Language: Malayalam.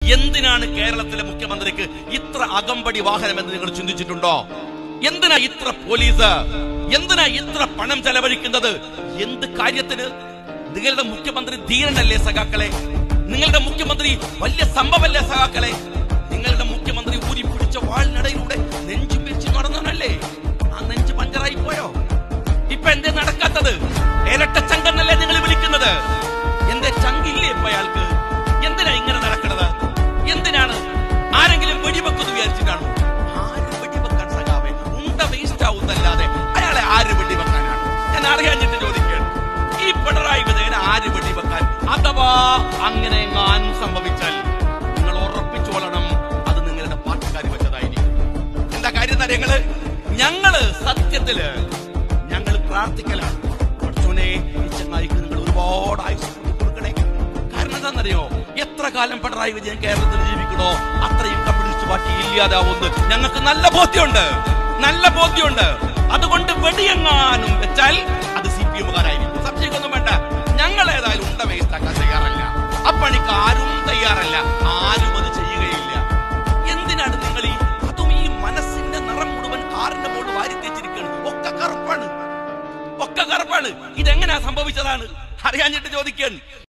എന്തിനാണ് കേരളത്തിലെ മുഖ്യമന്ത്രിക്ക് ഇത്ര അകമ്പടി വാഹനം എന്ന് നിങ്ങൾ ചിന്തിച്ചിട്ടുണ്ടോ എന്തിനാ ഇത്ര പോലീസ് എന്തിനാ ഇത്ര പണം ചെലവഴിക്കുന്നത് എന്ത് കാര്യത്തിന് നിങ്ങളുടെ മുഖ്യമന്ത്രി ധീരനല്ലേ സഖാക്കളെ നിങ്ങളുടെ മുഖ്യമന്ത്രി വലിയ സംഭവല്ലേ സഖാക്കളെ നിങ്ങളുടെ മുഖ്യമന്ത്രി ഊരി പിടിച്ച വാളിനിടയിലൂടെ നെഞ്ചു പിരിച്ച് നടന്നവനല്ലേ ആ നെഞ്ച് പഞ്ചറായി പോയോ ഇപ്പൊ എന്തേ നടക്കാത്തത് ഇരട്ട ചങ്കന്നല്ലേ നിങ്ങൾ വിളിക്കുന്നത് എന്തേ ചങ്കില്ലേ ഇപ്പൊ അയാൾക്ക് എന്തിനാ ഇങ്ങനെ നടക്കണത് എന്തിനാണ് ആരെങ്കിലും വെടിവെക്കുന്നു വിചാരിച്ചിട്ടാണോ ആര് വെടിവെക്കാൻ സഖാവേ ഉണ്ട വേസ്റ്റ് ആവുന്നല്ലാതെ അയാളെ ആര് വെടിവെക്കാനാണ് ഞാൻ അറിയാഞ്ഞിട്ട് ചോദിക്കുകയാണ് ഈ പിണറായി വിജയൻ ആര് വെടിവെക്കാൻ അഥവാ അങ്ങനെ എങ്ങാനും സംഭവിച്ചാൽ നിങ്ങൾ ഉറപ്പിച്ചോളണം അത് നിങ്ങളുടെ പാർട്ടിക്കാർ വെച്ചതായിരിക്കും എന്താ കാര്യം ഞങ്ങള് ഞങ്ങള് സത്യത്തില് ഞങ്ങൾ പ്രാർത്ഥിക്കലാണ് പഠിച്ചോനെ ഈ ചങ്ങായിക്ക് നിങ്ങൾ ഒരുപാട് ആയുസ് കൊടുക്കണേ കാരണം എന്താണെന്നറിയോ എത്ര കാലം പിണറായി വിജയൻ കേരളത്തിൽ ജീവിക്കണോ അത്രയും കമ്മ്യൂണിസ്റ്റ് പാർട്ടി ഇല്ലാതാവുമെന്ന് ഞങ്ങൾക്ക് നല്ല ബോധ്യമുണ്ട് നല്ല ബോധ്യമുണ്ട് അതുകൊണ്ട് വെടിയെങ്ങാനും വെച്ചാൽ അത് സി പി എമ്മുകാരായിരിക്കും സംശയമൊന്നും വേണ്ട ഞങ്ങൾ ഏതായാലും ഉണ്ട വേസ്റ്റാക്കാൻ തയ്യാറല്ല അപ്പണിക്ക് ആരും തയ്യാറല്ല ആരും അത് ചെയ്യുകയില്ല എന്തിനാണ് നിങ്ങൾ ഈ അതും ഈ മനസ്സിന്റെ നിറം മുഴുവൻ കാറിന്റെ മുകളിൽ വാരി തേച്ചിരിക്കുകയാണ് ഒക്കെ കറുപ്പാണ് ഒക്കെ കറുപ്പാണ് ഇതെങ്ങനെയാ സംഭവിച്ചതാണ് അറിയാഞ്ഞിട്ട് ചോദിക്കാൻ